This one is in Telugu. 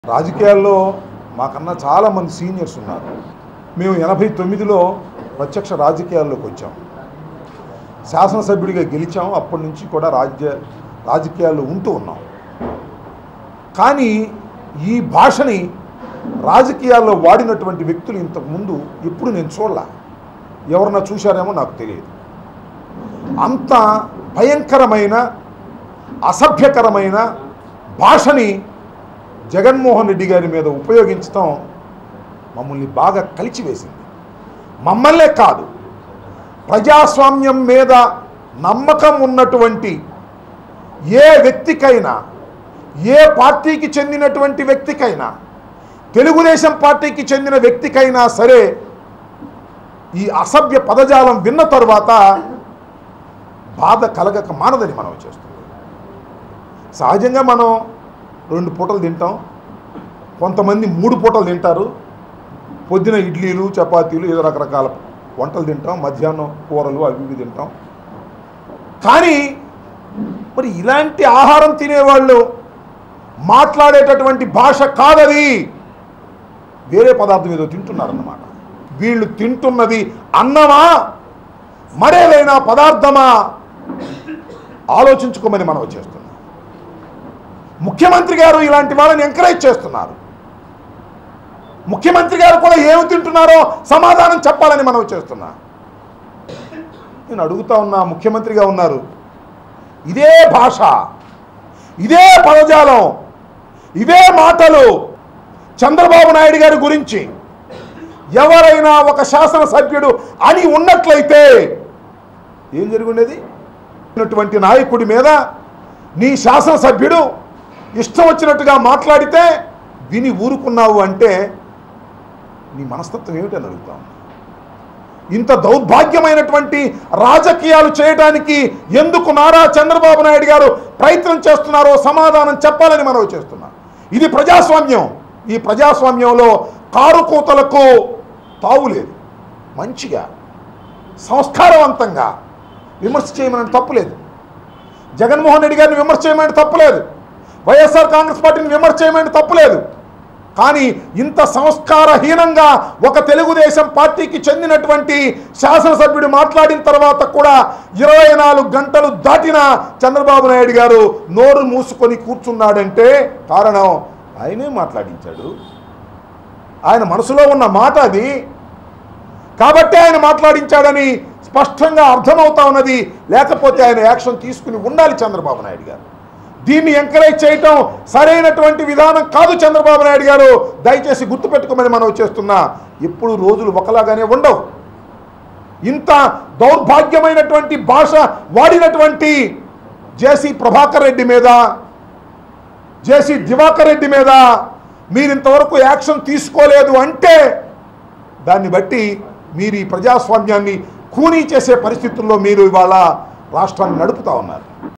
రాజకీయాల్లో మాకన్నా చాలామంది సీనియర్స్ ఉన్నారు మేము ఎనభై తొమ్మిదిలో ప్రత్యక్ష రాజకీయాల్లోకి వచ్చాం శాసనసభ్యుడిగా గెలిచాం అప్పటి నుంచి కూడా రాజ్య రాజకీయాల్లో ఉంటూ ఉన్నాం కానీ ఈ భాషని రాజకీయాల్లో వాడినటువంటి వ్యక్తులు ఇంతకుముందు ఎప్పుడు నేను చూడలే ఎవరన్నా చూశారేమో నాకు తెలియదు అంత భయంకరమైన అసభ్యకరమైన భాషని జగన్మోహన్ రెడ్డి గారి మీద ఉపయోగించడం మమ్మల్ని బాగా కలిచివేసింది మమ్మల్నే కాదు ప్రజాస్వామ్యం మీద నమ్మకం ఉన్నటువంటి ఏ వ్యక్తికైనా ఏ పార్టీకి చెందినటువంటి వ్యక్తికైనా తెలుగుదేశం పార్టీకి చెందిన వ్యక్తికైనా సరే ఈ అసభ్య పదజాలం విన్న తరువాత బాధ కలగక మానదని మనం చేస్తుంది సహజంగా మనం రెండు పూటలు తింటాం కొంతమంది మూడు పూటలు తింటారు పొద్దున ఇడ్లీలు చపాతీలు ఏదో రకరకాల వంటలు తింటాం మధ్యాహ్నం కూరలు అవి ఇవి తింటాం కానీ మరి ఇలాంటి ఆహారం తినేవాళ్ళు మాట్లాడేటటువంటి భాష కాదది వేరే పదార్థం ఏదో తింటున్నారన్నమాట వీళ్ళు తింటున్నది అన్నమా మరేదైనా పదార్థమా ఆలోచించుకోమని మనం చేస్తున్నాం ముఖ్యమంత్రి గారు ఇలాంటి వాళ్ళని ఎంకరేజ్ చేస్తున్నారు ముఖ్యమంత్రి గారు కూడా ఏమి తింటున్నారో సమాధానం చెప్పాలని మనం చేస్తున్నా నేను అడుగుతా ఉన్నా ముఖ్యమంత్రిగా ఉన్నారు ఇదే భాష ఇదే పదజాలం ఇవే మాటలు చంద్రబాబు నాయుడు గారి గురించి ఎవరైనా ఒక శాసనసభ్యుడు అని ఉన్నట్లయితే ఏం జరుగుండేది ఉన్నటువంటి నాయకుడి మీద నీ శాసనసభ్యుడు ఇష్టం వచ్చినట్టుగా మాట్లాడితే విని ఊరుకున్నావు అంటే నీ మనస్తత్వం ఏమిటని అడుగుతాం ఇంత దౌర్భాగ్యమైనటువంటి రాజకీయాలు చేయడానికి ఎందుకు నారా చంద్రబాబు నాయుడు గారు ప్రయత్నం చేస్తున్నారో సమాధానం చెప్పాలని మనం చేస్తున్నాం ఇది ప్రజాస్వామ్యం ఈ ప్రజాస్వామ్యంలో కారు కూతలకు తావులేదు మంచిగా సంస్కారవంతంగా విమర్శ చేయమని తప్పులేదు జగన్మోహన్ రెడ్డి గారిని విమర్శ చేయమని తప్పులేదు వైఎస్ఆర్ కాంగ్రెస్ పార్టీని విమర్శ చేయమని తప్పులేదు కానీ ఇంత సంస్కారహీనంగా ఒక తెలుగుదేశం పార్టీకి చెందినటువంటి శాసనసభ్యుడు మాట్లాడిన తర్వాత కూడా ఇరవై నాలుగు గంటలు దాటిన చంద్రబాబు నాయుడు గారు నోరు మూసుకొని కూర్చున్నాడంటే కారణం ఆయనే మాట్లాడించాడు ఆయన మనసులో ఉన్న మాట అది కాబట్టి ఆయన మాట్లాడించాడని స్పష్టంగా అర్థమవుతా ఉన్నది లేకపోతే ఆయన యాక్షన్ తీసుకుని ఉండాలి చంద్రబాబు నాయుడు గారు దీన్ని ఎంకరేజ్ చేయటం సరైనటువంటి విధానం కాదు చంద్రబాబు నాయుడు గారు దయచేసి గుర్తుపెట్టుకోమని మనం చేస్తున్నా ఎప్పుడు రోజులు ఒకలాగానే ఉండవు ఇంత దౌర్భాగ్యమైనటువంటి భాష వాడినటువంటి జేసీ ప్రభాకర్ రెడ్డి మీద జేసీ దివాకర్ రెడ్డి మీద మీరు ఇంతవరకు యాక్షన్ తీసుకోలేదు అంటే దాన్ని బట్టి మీరు ఈ ప్రజాస్వామ్యాన్ని కూనీ చేసే పరిస్థితుల్లో మీరు ఇవాళ రాష్ట్రాన్ని నడుపుతా ఉన్నారు